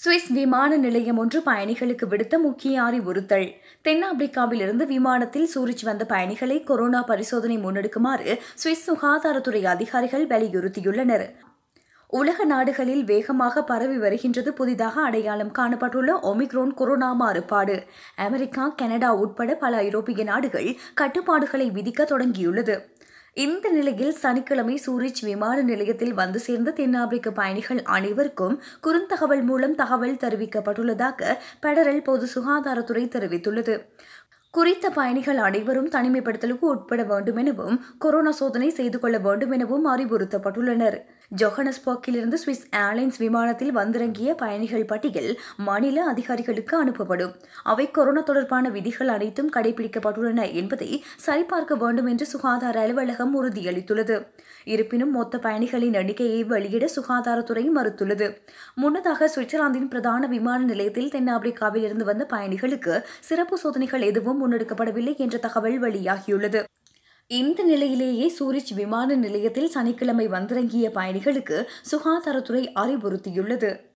Swiss விமான நிலையம் ஒன்று பயணிகளுக்கு விடுத்த முக்கிய அறிவுறுத்தல் தென்னாப்பிரிக்காவில் இருந்து விமானத்தில் சூரிச் வந்த பயணிகளை கொரோனா பரிசோதனை முன்னெடுக்குமாறு சுவிஸ் சுகாதாரத்துறை அதிகாரிகள் வலியுறுத்தியுள்ளனர் உலக நாடுகளில் வேகமாக பரவி வருகின்றது புதிதாக அடையாளம் காணப்பட்டுள்ள ஒமிக்ரோன் கொரோனா மாறுபாடு அமெரிக்கா கனடா உட்பட பல ஐரோப்பிய நாடுகள் கட்டுப்பாடுகளை விதிக்க தொடங்கியுள்ளது இந்த நிலையில் சனிக்கிழமை சூரிச் விமான நிலையத்தில் வந்து சேர்ந்த தென்னாப்பிரிக்க பயணிகள் அனைவருக்கும் குறுந்தகவல் மூலம் தகவல் தெரிவிக்கப்பட்டுள்ளதாக பெடரல் பொது சுகாதாரத்துறை தெரிவித்துள்ளது குறித்த பயணிகள் அனைவரும் தனிமைப்படுத்தலுக்கு உட்பட வேண்டும் எனவும் கொரோனா சோதனை செய்து கொள்ள வேண்டும் எனவும் அறிவுறுத்தப்பட்டுள்ளனர் ஜொஹனஸ்பர்க்கிலிருந்து சுவிஸ் ஏர்லைன்ஸ் விமானத்தில் வந்திறங்கிய பயணிகள் பட்டியல் மாநில அதிகாரிகளுக்கு அனுப்பப்படும் அவை கொரோனா தொடர்பான விதிகள் அனைத்தும் கடைபிடிக்கப்பட்டுள்ளன என்பதை சரிபார்க்க வேண்டும் என்று சுகாதார அலுவலகம் உறுதியளித்துள்ளது இருப்பினும் மொத்த பயணிகளின் எண்ணிக்கையை வெளியிட சுகாதாரத்துறை மறுத்துள்ளது முன்னதாக சுவிட்சர்லாந்தின் பிரதான விமான நிலையத்தில் தென்னாப்பிரிக்காவில் இருந்து வந்த பயணிகளுக்கு சிறப்பு சோதனைகள் எதுவும் முன்னெடுக்கப்படவில்லை என்ற தகவல் வெளியாகியுள்ளது இந்த நிலையிலேயே சூரிச் விமான நிலையத்தில் சனிக்கிழமை வந்திறங்கிய பயணிகளுக்கு சுகாதாரத்துறை அறிவுறுத்தியுள்ளது